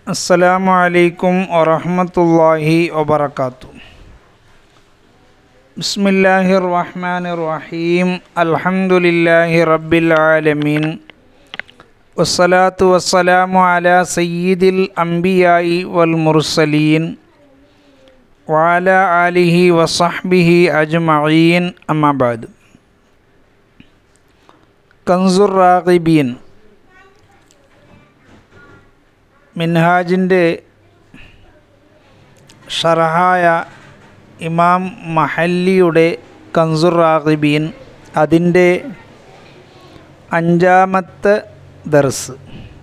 السلام عليكم ورحمة الله وبركاته بسم الله الرحمن الرحيم الحمد لله رب العالمين والصلاة والسلام على سيد الأنبياء والمرسلين وعلى آله وصحبه أجمعين أما بعد كنز الراغبين മിൻഹാജിൻ്റെ ഷറഹായ ഇമാം മഹല്ലിയുടെ കൻസുർ റാഗിബീൻ അതിൻ്റെ അഞ്ചാമത്തെ ദർസ്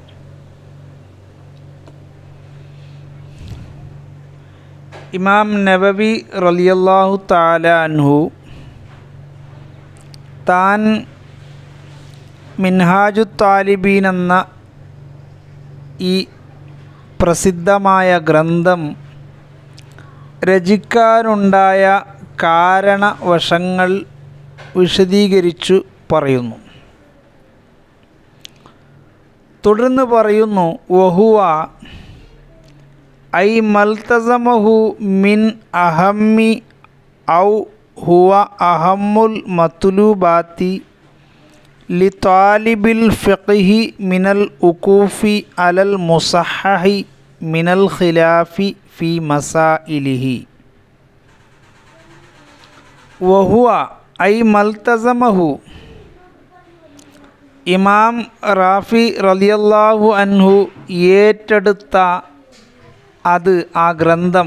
ഇമാം നബവി റലിയല്ലാഹു താല അൻഹു താൻ മിൻഹാജു താലിബീൻ എന്ന ഈ പ്രസിദ്ധമായ ഗ്രന്ഥം രചിക്കാനുണ്ടായ കാരണവശങ്ങൾ വിശദീകരിച്ചു പറയുന്നു തുടർന്ന് പറയുന്നു വഹുവ ഐ മൽത്തസമഹു മിൻ അഹമ്മി ഔ ഹുവ അഹമ്മുൽ മത്തുലൂബാത്തി ലിത്താലിബിൽ ഫിഖ്ഹി മിനൽ ഉക്കൂഫി അലൽ മുസഹഹി മിനൽ ഖിലാഫി ഫി മസാഇലിഹി വഹുവ ഐ മൽത്തസമഹു ഇമാം റാഫി റലിയല്ലാഹു അൻഹു ഏറ്റെടുത്ത അത് ആ ഗ്രന്ഥം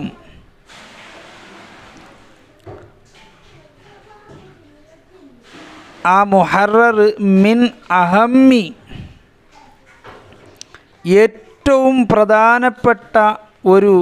ആ മുഹറർ മിൻ അഹമ്മി ഏറ്റവും പ്രധാനപ്പെട്ട ഒരു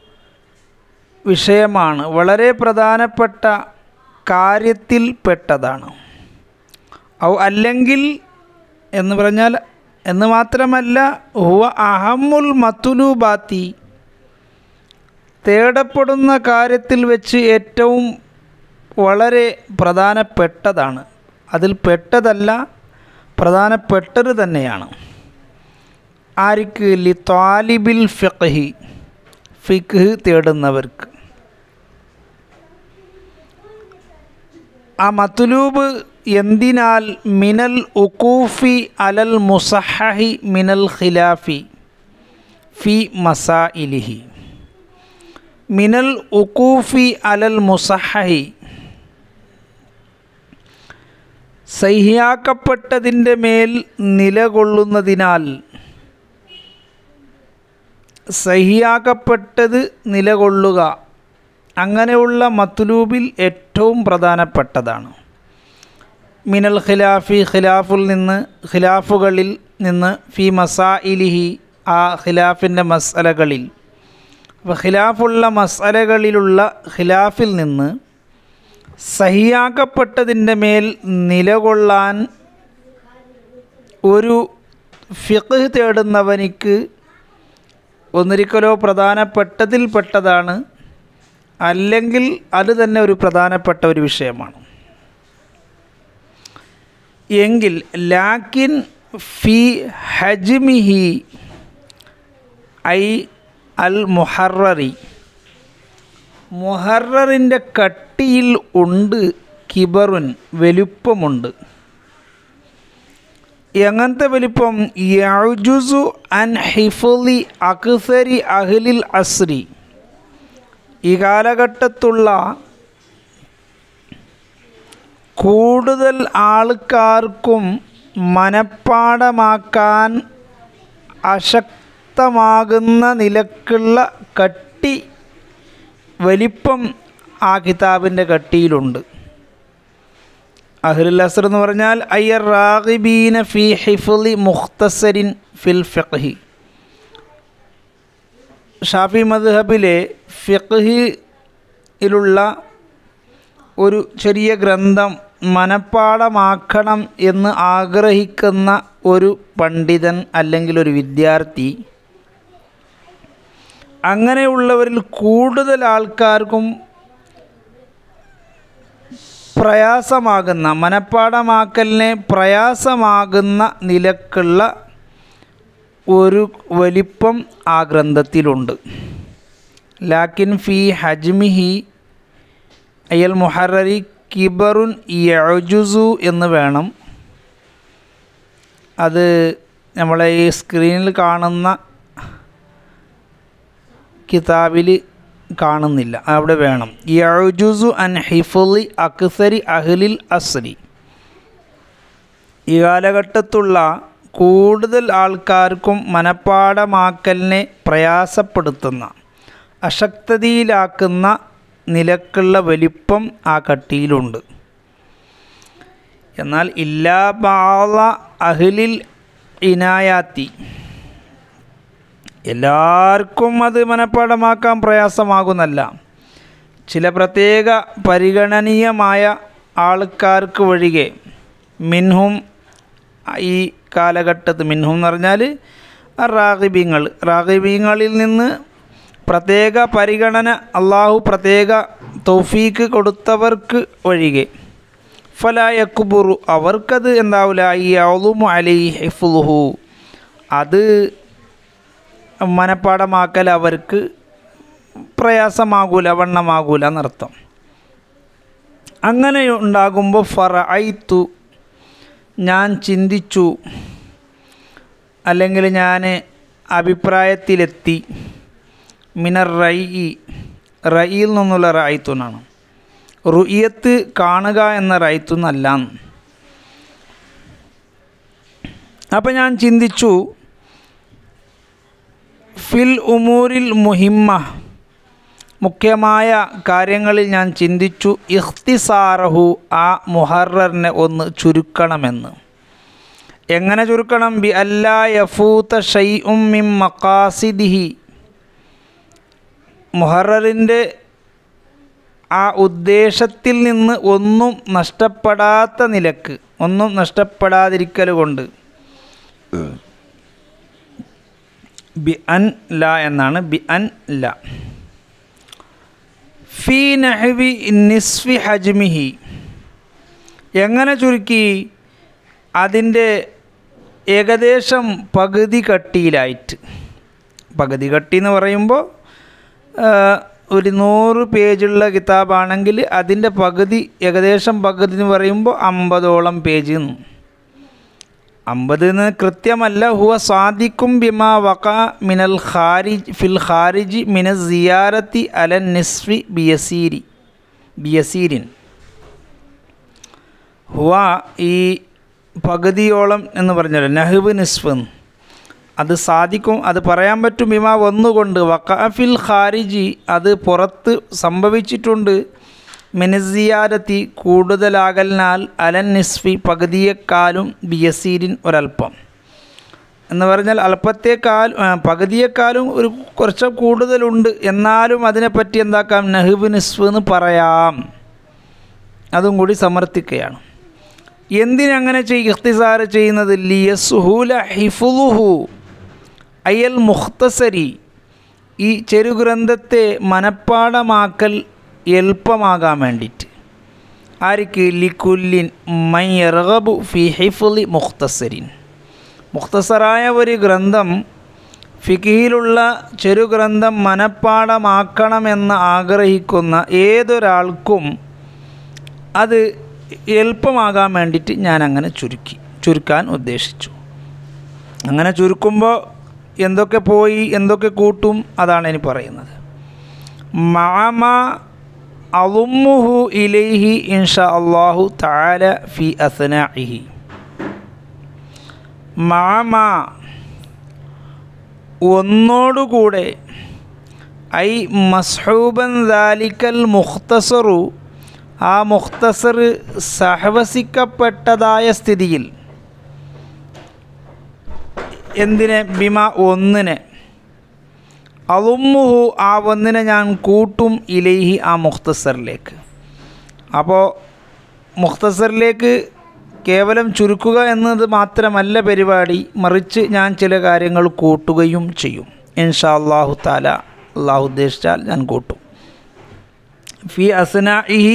വിഷയമാണ് വളരെ പ്രധാനപ്പെട്ട കാര്യത്തിൽപ്പെട്ടതാണ് ഔ അല്ലെങ്കിൽ എന്ന് പറഞ്ഞാൽ എന്ന് മാത്രമല്ല ഹുവ അഹമ്മുൽ മത്തുലൂബാത്തി തേടപ്പെടുന്ന കാര്യത്തിൽ വെച്ച് ഏറ്റവും വളരെ പ്രധാനപ്പെട്ടതാണ് അതിൽ പെട്ടതല്ല പ്രധാനപ്പെട്ടത് തന്നെയാണ് ആർക്ക് ലി താലിബിൽ ഫിഖ്ഹി ഫിഖ് തേടുന്നവർക്ക് ആ മത്തുലൂബ് എന്തിനാൽ മിനൽ ഉക്കൂഫി അലൽ മുസഹി മിനൽ ഖിലാഫി ഫി മസാഇലിഹി മിനൽ ഉക്കൂഫി അലൽ മുസഹി സഹ്യാക്കപ്പെട്ടതിൻ്റെ മേൽ നിലകൊള്ളുന്നതിനാൽ സഹിയാക്കപ്പെട്ടത് നിലകൊള്ളുക അങ്ങനെയുള്ള മത്തുലൂബിൽ ഏറ്റവും പ്രധാനപ്പെട്ടതാണ് മിനൽ ഖിലാഫി ഖിലാഫുൽ നിന്ന് ഖിലാഫുകളിൽ നിന്ന് ഫി മസാഇലിഹി ആ ഖിലാഫിൻ്റെ മസലകളിൽ അപ്പോൾ ഖിലാഫുള്ള മസലകളിലുള്ള ഖിലാഫിൽ നിന്ന് സഹിയാക്കപ്പെട്ടതിൻ്റെ മേൽ നിലകൊള്ളാൻ ഒരു ഫിഖ് തേടുന്നവനിക്ക് ഒന്നിരിക്കലോ പ്രധാനപ്പെട്ടതിൽപ്പെട്ടതാണ് അല്ലെങ്കിൽ അത് തന്നെ ഒരു പ്രധാനപ്പെട്ട ഒരു വിഷയമാണ് എങ്കിൽ ലാക്കിൻ ഫി ഹജ്മിഹി ഐ അൽ മുഹററി മുഹറിൻ്റെ കട്ടിയിൽ ഉണ്ട് കിബറുൻ വലുപ്പമുണ്ട് എങ്ങനത്തെ വലിപ്പം യജുസു അൻ ഹിഫുലി അക്സരി അഹ്ലിൽ അസ്രി ഈ കാലഘട്ടത്തുള്ള കൂടുതൽ ആൾക്കാർക്കും മനപ്പാടമാക്കാൻ അശക്തമാകുന്ന നിലക്കുള്ള കട്ടി വലിപ്പം ആ കിതാബിൻ്റെ കട്ടിയിലുണ്ട് അഹ്ലുൽ അസർ എന്ന് പറഞ്ഞാൽ അയ്യർ റാഗിബീന ഫി ഹിഫുലി മുഖ്തസരിൻ ഫിൽ ഫിഖ്ഹി ഷാഫി മദ്ഹബിലെ ഫിഖ്ഹിലുള്ള ഒരു ചെറിയ ഗ്രന്ഥം മനപ്പാടമാക്കണം എന്ന് ആഗ്രഹിക്കുന്ന ഒരു പണ്ഡിതൻ അല്ലെങ്കിൽ ഒരു വിദ്യാർത്ഥി അങ്ങനെയുള്ളവരിൽ കൂടുതൽ ആൾക്കാർക്കും പ്രയാസമാകുന്ന മനപ്പാടമാക്കലിനെ പ്രയാസമാകുന്ന നിലക്കുള്ള ഒരു വലിപ്പം ആ ഗ്രന്ഥത്തിലുണ്ട് ലാക്കിൻ ഫി ഹജ്മിഹി അയ്യൽ മുഹറരി കിബറുൻ യജുസു എന്ന് വേണം അത് നമ്മളെ ഈ സ്ക്രീനിൽ കാണുന്ന കിതാബിൽ കാണുന്നില്ല അവിടെ വേണം യജുസു അൻ ഹിഫുലി അക്സരി അഹ്ലിൽ അസ്രി ഈ കാലഘട്ടത്തുള്ള കൂടുതൽ ആൾക്കാർക്കും മനപ്പാടമാക്കലിനെ പ്രയാസപ്പെടുത്തുന്ന അശക്തതയിലാക്കുന്ന നിലക്കുള്ള വലിപ്പം ആ കട്ടിയിലുണ്ട് എന്നാൽ ഇല്ലാ ബാള അഹ്ലിൽ ഇനായാത്തി എല്ലാവർക്കും അത് മനപ്പാടമാക്കാൻ പ്രയാസമാകുന്നല്ല ചില പ്രത്യേക പരിഗണനീയമായ ആൾക്കാർക്ക് ഒഴികെ മിൻഹും ഈ കാലഘട്ടത്ത് മിൻഹും എന്ന് പറഞ്ഞാൽ റാഗിബീങ്ങൾ റാഗിബീങ്ങളിൽ നിന്ന് പ്രത്യേക പരിഗണന അള്ളാഹു പ്രത്യേക തൗഫീക്ക് കൊടുത്തവർക്ക് ഒഴികെ ഫലായക്കുബുറു അവർക്കത് എന്താവില്ല ഈ ഔലുമു അലി ഹിഫുലുഹു അത് മനപ്പാടമാക്കൽ അവർക്ക് പ്രയാസമാകൂല വണ്ണമാകൂല എന്നർത്ഥം അങ്ങനെ ഉണ്ടാകുമ്പോൾ ഫറ ഐത്തു ഞാൻ ചിന്തിച്ചു അല്ലെങ്കിൽ ഞാൻ അഭിപ്രായത്തിലെത്തി മിനർ റൈ റയിൽ നിന്നുള്ള റായിത്തുനാണ് റുയത്ത് കാണുക എന്ന റായിത്തുന്നല്ല അപ്പം ഞാൻ ചിന്തിച്ചു ഫിൽ ഉമൂരിൽ മുഹിമ്മ മുഖ്യമായ കാര്യങ്ങളിൽ ഞാൻ ചിന്തിച്ചു ഇഖ്തിസാറഹു ആ മുഹററിനെ ഒന്ന് ചുരുക്കണമെന്ന് എങ്ങനെ ചുരുക്കണം ബി അല്ലാ യഫൂത്ത ഷൈ ഉമ്മിം മക്കാസിദിഹി മുഹററിൻ്റെ ആ ഉദ്ദേശത്തിൽ നിന്ന് ഒന്നും നഷ്ടപ്പെടാത്ത നിലക്ക് ഒന്നും നഷ്ടപ്പെടാതിരിക്കൽ കൊണ്ട് ബി അൻ ല എന്നാണ് ബി അൻ ല ഫി നഹവി നിസ്ഫി ഹജ്മിഹി എങ്ങനെ ചുരുക്കി അതിൻ്റെ ഏകദേശം പകുതി കട്ടിയിലായിട്ട് പകുതി കട്ടി എന്ന് പറയുമ്പോൾ ഒരു നൂറ് പേജുള്ള കിതാബാണെങ്കിൽ അതിൻ്റെ പകുതി ഏകദേശം പകുതി എന്ന് പറയുമ്പോൾ അമ്പതോളം പേജ് അമ്പത് എന്ന് കൃത്യമല്ല ഹുവ സാദിക്കും ബിമാ വക മിനൽ ഖാരിജ് ഫിൽ ഖാരിജ് മിന സിയാരത്തി അല നിസ്ഫി ബിയസീരി ബിയസീരിൻ ഹുവ ഈ പകുതിയോളം എന്ന് പറഞ്ഞല്ലോ നഹ്ബ് നിസ്ഫ് അത് സാധിക്കും അത് പറയാൻ പറ്റും ബിമ ഒന്നുകൊണ്ട് വക്കാഫിൽ ഖാരിജി അത് പുറത്ത് സംഭവിച്ചിട്ടുണ്ട് മിനസിയാരത്തി കൂടുതലാകലിനാൽ അലൻ നിസ്ഫി പകുതിയേക്കാളും ബിയസീരിൻ ഒരൽപ്പം എന്ന് പറഞ്ഞാൽ അല്പത്തേക്കാൾ പകുതിയേക്കാളും ഒരു കുറച്ച് കൂടുതലുണ്ട് എന്നാലും അതിനെപ്പറ്റി എന്താക്കാം നഹ്ബ് നിസ്ഫ് എന്ന് പറയാം അതും കൂടി സമർത്ഥിക്കുകയാണ് എന്തിനങ്ങനെ ചെയ് ഇഖ്തിസാർ ചെയ്യുന്നത് ലിയസുഹൂല ഹിഫുലുഹു അയൽ മുഖ്തസരി ഈ ചെറുഗ്രന്ഥത്തെ മനപ്പാടമാക്കൽ എളുപ്പമാകാൻ വേണ്ടിയിട്ട് ആർക്ക് ലിക്കുല്ലിൻ മൈറബു ഫി ഹിഫുലി മുഖ്തസരിൻ മുഖ്തസറായ ഒരു ഗ്രന്ഥം ഫിക്കിയിലുള്ള ചെറുഗ്രന്ഥം മനപ്പാടമാക്കണമെന്ന് ആഗ്രഹിക്കുന്ന ഏതൊരാൾക്കും അത് എളുപ്പമാകാൻ വേണ്ടിയിട്ട് ഞാൻ അങ്ങനെ ചുരുക്കി ചുരുക്കാൻ ഉദ്ദേശിച്ചു അങ്ങനെ ചുരുക്കുമ്പോൾ എന്തൊക്കെ പോയി എന്തൊക്കെ കൂട്ടും അതാണ് ഇനി പറയുന്നത് മാമ അളുമുഹു ഇലൈഹി ഇൻഷാ അള്ളാഹു താല ഫി അസനാഇഹി മാമ ഒന്നോടുകൂടെ ഐ മസ്ഹൂബൻ ദാലിക്കൽ മുഖ്തസറു ആ മുഖ്തസർ സഹവസിക്കപ്പെട്ടതായ സ്ഥിതിയിൽ എന്തിനെ ബിമ ഒന്നിനെ അളുമ്മുഹു ആ ഒന്നിനെ ഞാൻ കൂട്ടും ഇലൈഹി ആ മുഖ്തസറിലേക്ക് അപ്പോൾ മുഖ്തസറിലേക്ക് കേവലം ചുരുക്കുക എന്നത് മാത്രമല്ല പരിപാടി മറിച്ച് ഞാൻ ചില കാര്യങ്ങൾ കൂട്ടുകയും ചെയ്യും ഇൻഷാ അള്ളാഹു താല അള്ളാഹു ഉദ്ദേശിച്ചാൽ ഞാൻ കൂട്ടും ഫി അസനാഇഹി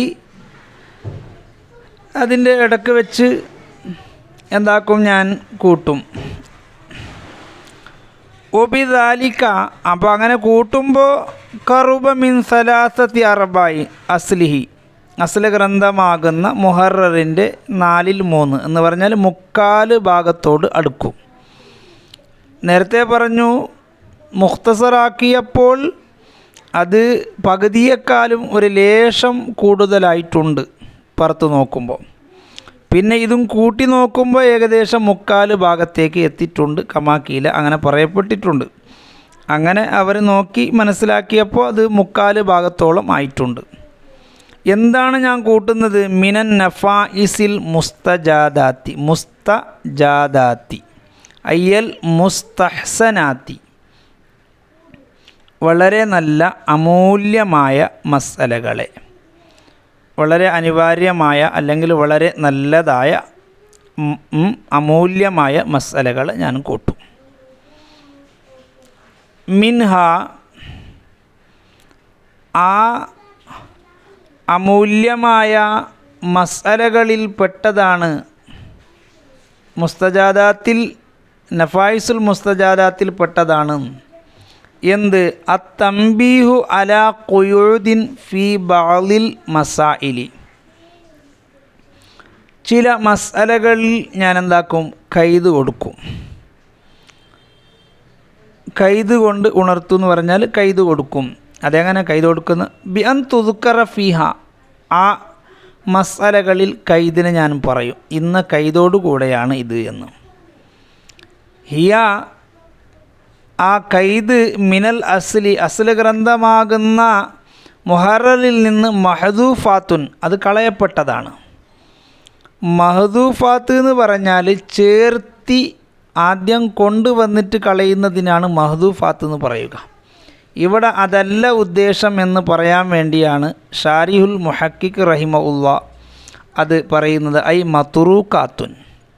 അതിൻ്റെ ഇടക്ക് വെച്ച് എന്താക്കും ഞാൻ കൂട്ടും ഒബിദാലിക്ക അപ്പോൾ അങ്ങനെ കൂട്ടുമ്പോൾ കറുബ മിൻ സലാസത്തി അറബായി അസ്ലിഹി അസ്ല ഗ്രന്ഥമാകുന്ന മുഹറിൻ്റെ നാലിൽ മൂന്ന് എന്ന് പറഞ്ഞാൽ മുക്കാല് ഭാഗത്തോട് അടുക്കും നേരത്തെ പറഞ്ഞു മുഖ്തസറാക്കിയപ്പോൾ അത് പകുതിയേക്കാളും ഒരു ലേശം കൂടുതലായിട്ടുണ്ട് പുറത്ത് നോക്കുമ്പോൾ പിന്നെ ഇതും കൂട്ടി നോക്കുമ്പോൾ ഏകദേശം മുക്കാല് ഭാഗത്തേക്ക് എത്തിയിട്ടുണ്ട് കമാക്കിയില്ല അങ്ങനെ പറയപ്പെട്ടിട്ടുണ്ട് അങ്ങനെ അവർ നോക്കി മനസ്സിലാക്കിയപ്പോൾ അത് മുക്കാല് ഭാഗത്തോളം ആയിട്ടുണ്ട് എന്താണ് ഞാൻ കൂട്ടുന്നത് മിനൻ നഫായിസിൽ മുസ്തജാദാത്തി മുസ്തജാദാത്തി അയ്യൽ മുസ്തഹ്സനാത്തി വളരെ നല്ല അമൂല്യമായ മസലകളെ വളരെ അനിവാര്യമായ അല്ലെങ്കിൽ വളരെ നല്ലതായ ഉം, ഉം, അമൂല്യമായ മസലകൾ ഞാൻ കൂട്ടും മിൻഹ ആ അമൂല്യമായ മസലകളിൽ പെട്ടതാണ് മുസ്തജാദാത്തിൽ നഫായിസുൽ മുസ്തജാദാത്തിൽ പെട്ടതാണ് എന്ത് അത്തംബീഹു അല കുയുദിൻ ഫി ബാലിൽ മസായിലി ചില മസാലകളിൽ ഞാൻ എന്താക്കും കൈത് കൊടുക്കും കൈത് കൊണ്ട് ഉണർത്തും എന്ന് പറഞ്ഞാൽ കൈത് കൊടുക്കും അതെങ്ങനെ കൈത് കൊടുക്കുന്ന ബി അൻ തുതുക്കറ ഫിഹ ആ മസാലകളിൽ കൈതിനെ ഞാൻ പറയും ഇന്ന കൈതോടുകൂടെയാണ് ഇത് എന്ന് ഹിയ ആ കൈത് മിനൽ അസ്ലി അസ്ല ഗ്രന്ഥമാകുന്ന മുഹറലിൽ നിന്ന് മഹദൂഫാത്തുൻ അത് കളയപ്പെട്ടതാണ് മഹദൂഫാത്ത് എന്ന് പറഞ്ഞാൽ ചേർത്തി ആദ്യം കൊണ്ടുവന്നിട്ട് കളയുന്നതിനാണ് മഹദൂഫാത്ത് എന്ന് പറയുക ഇവിടെ അതല്ല ഉദ്ദേശം എന്ന് പറയാൻ വേണ്ടിയാണ് ഷാരിഹുൽ മുഹക്കിക്ക് റഹിമ ഉള്ള അത് പറയുന്നത് ഐ മത്തുറൂക്കാത്തുൻ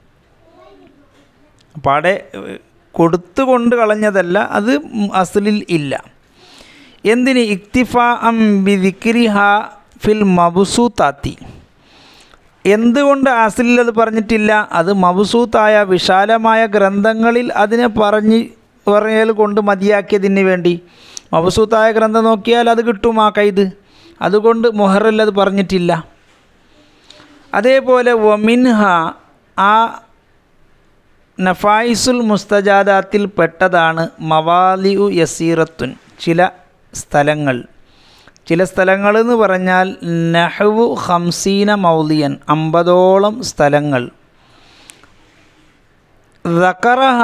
പാടെ കൊടുത്തു കൊണ്ട് കളഞ്ഞതല്ല അത് അസലിൽ ഇല്ല എന്തിന് ഇക്തിഫ അം ബിദിക്രിഹ ഫിൽ മബുസൂത്താത്തി എന്തുകൊണ്ട് അസലിൽ അത് പറഞ്ഞിട്ടില്ല അത് മബുസൂത്തായ വിശാലമായ ഗ്രന്ഥങ്ങളിൽ അതിനെ പറഞ്ഞ് പറയൽ കൊണ്ട് മതിയാക്കിയതിന് വേണ്ടി മബുസൂത്തായ ഗ്രന്ഥം നോക്കിയാൽ അത് കിട്ടും ആ കൈത് അതുകൊണ്ട് മൊഹറിൽ അത് പറഞ്ഞിട്ടില്ല അതേപോലെ വമിൻഹ ആ നഫായിസുൽ മുസ്തജാദാത്തിൽ പെട്ടതാണ് മവാലിഉ യസീറത്തുൻ ചില സ്ഥലങ്ങൾ ചില സ്ഥലങ്ങൾ എന്ന് പറഞ്ഞാൽ നഹ്വു ഹംസീന മൗലിയൻ അമ്പതോളം സ്ഥലങ്ങൾ ദക്കറഹ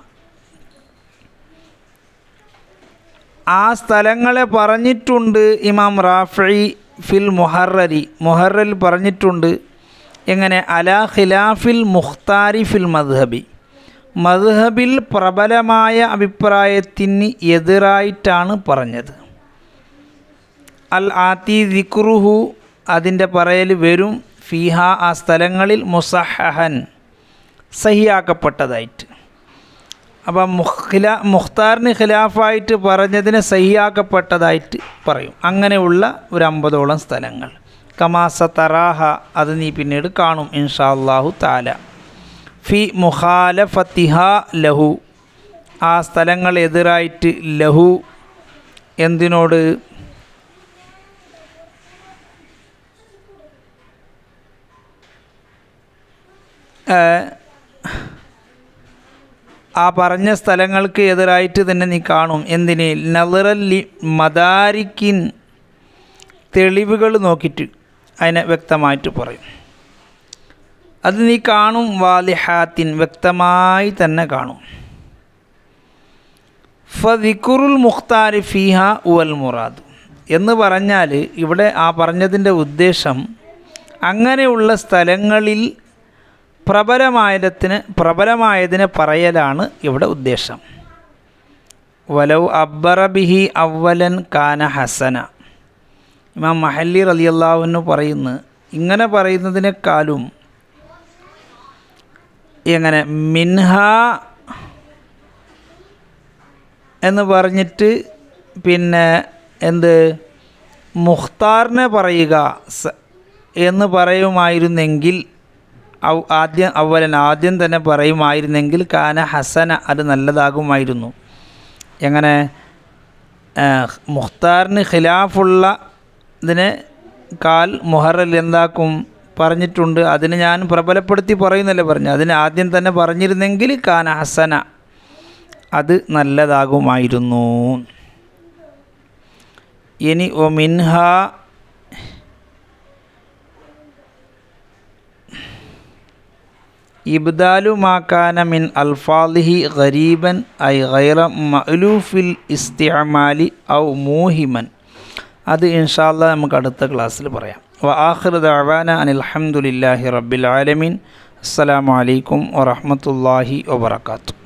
ആ സ്ഥലങ്ങളെ പറഞ്ഞിട്ടുണ്ട് ഇമാം റാഫി ഫിൽ മുഹറരി മുഹറൽ പറഞ്ഞിട്ടുണ്ട് എങ്ങനെ അലാ ഖിലാഫിൽ മുഖ്താരി ഫിൽ മദ്ഹബി മദ്ഹബിൽ പ്രബലമായ അഭിപ്രായത്തിന് എതിരായിട്ടാണ് പറഞ്ഞത് അൽ ആത്തി ദിക്റുഹു അതിൻ്റെ പറയൽ വരും ഫിഹ ആ സ്ഥലങ്ങളിൽ മുസഹൻ സഹിയാക്കപ്പെട്ടതായിട്ട് അപ്പം മുഖ്ല മുഖ്താറിന് ഖിലാഫായിട്ട് പറഞ്ഞതിനെ സഹിയാക്കപ്പെട്ടതായിട്ട് പറയും അങ്ങനെയുള്ള ഒരു അമ്പതോളം സ്ഥലങ്ങൾ കമാസ തറാഹ അത് നീ പിന്നീട് കാണും ഇൻഷാ അള്ളാഹു താല ഫി മുഖാലഫത്തിഹ ലഹു ആ സ്ഥലങ്ങൾ എതിരായിട്ട് ലഹു എന്തിനോട് ആ പറഞ്ഞ സ്ഥലങ്ങൾക്ക് എതിരായിട്ട് തന്നെ നീ കാണും എന്തിന് നദറല്ലി മദാരിക്കിൻ തെളിവുകൾ നോക്കിയിട്ട് അതിനെ വ്യക്തമായിട്ട് പറയും അത് നീ കാണും വാലിഹാത്തിൻ വ്യക്തമായി തന്നെ കാണും ഫദിക്കുറുൽ മുഖ്താരി ഫിഹ ഉവൽ മുറാദ് എന്ന് പറഞ്ഞാൽ ഇവിടെ ആ പറഞ്ഞതിൻ്റെ ഉദ്ദേശം അങ്ങനെയുള്ള സ്ഥലങ്ങളിൽ പ്രബലമായതിന് പ്രബലമായതിനെ പറയലാണ് ഇവിടെ ഉദ്ദേശം വലൗ അബ്ബറ ബിഹി അവലൻ കാന ഹസന ഇമാം മഹല്ലി റലിയല്ലാഹുവിന് പറയുന്നു ഇങ്ങനെ പറയുന്നതിനേക്കാളും എങ്ങനെ മിൻഹ എന്ന് പറഞ്ഞിട്ട് പിന്നെ എന്ത് മുഖ്താറിനെ പറയുക സ- എന്ന് പറയുമായിരുന്നെങ്കിൽ ഔ- ആദ്യം അവലൻ ആദ്യം തന്നെ പറയുമായിരുന്നെങ്കിൽ കാന ഹസന അത് നല്ലതാകുമായിരുന്നു എങ്ങനെ ആ, മുഖ്താറിന് ഖിലാഫുള്ള ഇതിനെ കാൽ മുഹറൽ എന്താക്കും പറഞ്ഞിട്ടുണ്ട് അതിന് ഞാൻ പ്രബലപ്പെടുത്തി പറയുന്നല്ലേ പറഞ്ഞു അതിന് ആദ്യം തന്നെ പറഞ്ഞിരുന്നെങ്കിൽ കാന ഹസന അത് നല്ലതാകുമായിരുന്നു ഇനി ഒ മിൻഹ ഇബ്ദാലു മാക്കാന മിൻ അൽഫാലിഹി ഗരീബൻ ഐ ഗൈറ മഅലൂഫിൽ ഇസ്തിഅമാലി ഔ മൂഹിമൻ അത് ഇൻഷാല്ല നമുക്ക് അടുത്ത ക്ലാസ്സിൽ പറയാം വ ആഖിർ ദഅവാന അനിൽ ഹംദുലില്ലാഹി റബ്ബിൽ ആലമീൻ അസ്സലാമു അലൈക്കും വറഹ്മത്തുള്ളാഹി വബറകാതുഹു